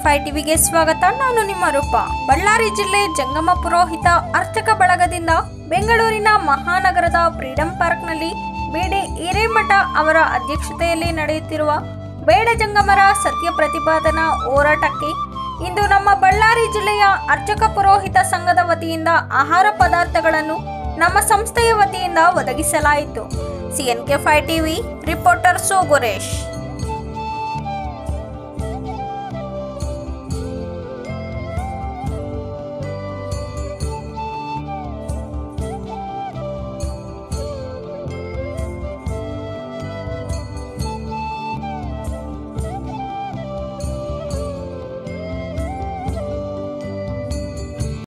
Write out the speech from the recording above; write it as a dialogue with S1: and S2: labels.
S1: five ಟಿವಿಗೆ ಸ್ವಾಗತ ನಾನು ನಿಮ್ಮ ರೂಪ ಬಳ್ಳಾರಿ ಜಿಲ್ಲೆ ಜಂಗಮ ಪುರೋಹಿತ ಅರ್ಚಕ ಬಳಗದಿಂದ ಬೆಂಗಳೂರಿನ ಮಹಾನಗರದ ಫ್ರೀಡಂ ಪಾರ್ಕ್ನಲ್ಲಿ ಬಿಡಿ ಹಿರೇಮಠ ಅವರ ಅಧ್ಯಕ್ಷತೆಯಲ್ಲಿ ನಡೆಯುತ್ತಿರುವ ಬೇಡ ಜಂಗಮರ ಸತ್ಯ ಪ್ರತಿಪಾದನಾ ಹೋರಾಟಕ್ಕೆ ಇಂದು ನಮ್ಮ ಬಳ್ಳಾರಿ ಜಿಲ್ಲೆಯ ಅರ್ಚಕ ಪುರೋಹಿತ ಸಂಘದ ವತಿಯಿಂದ ಆಹಾರ ಪದಾರ್ಥಗಳನ್ನು ನಮ್ಮ ಸಂಸ್ಥೆಯ ವತಿಯಿಂದ ಒದಗಿಸಲಾಯಿತು ಸಿಎನ್ಕೆ ಫೈವ್ ಟಿವಿ ರಿಪೋರ್ಟರ್ ಸೋಗುರೇಶ್